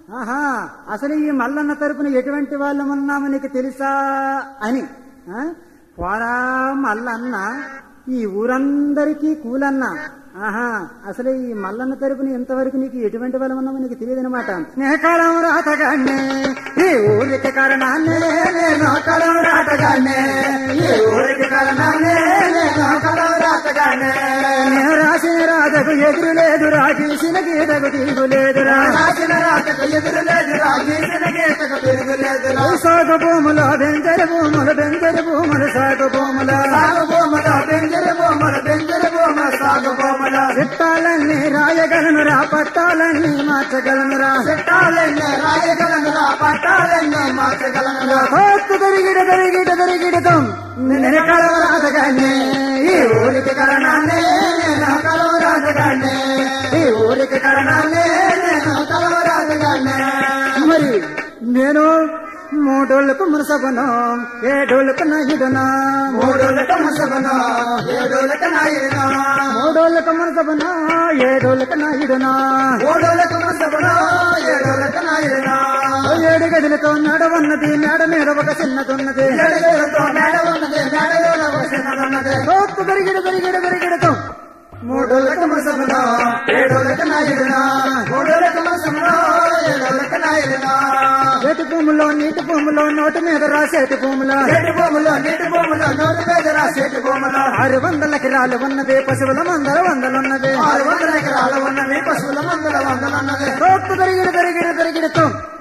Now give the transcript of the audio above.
ఆహా అసలు ఈ మల్లన్న తరపున ఎటువంటి వాళ్ళం ఉన్నామో నీకు తెలుసా అని ఆ? పోరా మల్లన్న ఈ ఊరందరికీ కూలన్న ఆహా అసలు ఈ మల్లన్న తరపున ఇంతవరకు నీకు ఎటువంటి వాళ్ళం ఉన్నామో నీకు తెలియదు అనమాట స్నేహకాలం రాతగానే ఈ ఊరికి కారణాన్నే నేను కలం రాతగానే ఈ ఊరికి కారణాన్నే నేను కలం రాతగానే నేను రాసిన రాతకు ఎదురు లేదు రాజేసిన గీతకు తిరుగు లేదురా రాసిన రాతకు ఎదురు లేదు రాజేసిన గీతకు తిరుగులేదురా సాగు భూముల బెంజర భూముల బెంజర భూముల సాగు భూముల సాగు భూముల బెంజర భూముల బెంజర భూముల సాగు భూముల చిట్టాలన్నీ రాయగలనురా పట్టాలన్నీ మార్చగలనురా చట్టాలెన్నో రాయగలనురా పట్టాలెన్నో మార్చగలనురా కోత్తు దరిగిడ దరిగిడ దరిగిడతాం నేను కలవరాదగానే ఈ ఊరికి కరణాన్నే నేను కలవరాజగానే ఈ ఊరికి కరణాన్నే నేను కలవరాజగానే మరి నేను మూడోళ్ళకు మునసగును ఏడోళ్ళకు నయుడునా మూడులట ముసగును ఏడులట నాయుడును మూడోళ్ళకు మునసగును ఏడోళ్ళకు నయుడునా మూడులట ముసగును ఏడులట నాయుడును ఏడు గదులతో నడవన్నది మేడ మీద ఒక చిన్నదున్నది ఏడుగులతో మేడ ఉన్నది మేడలోన ఒక చిన్నదున్నది కోత్తు దరిగిడ దరిగిడ దరిగిడతాం మూడులట ముసగును ఏడులట నాయుడును మూడులట ముసగును ఏడులట నాయుడును చేతి భూములో నీటి భూములో నోటి మీద రాసేటి భూములో చెట్టు భూములో నీటి భూములో నోటి మీద రాసేటి భూములో ఆరు వందల ఎకరాలు ఉన్నది పశువుల మందర వందలున్నది ఆరు వందల ఎకరాలు ఉన్నవి పశువుల మందుల వందలున్నది కోత్తు దరిగిడ దరిగిడ దరిగిడతాం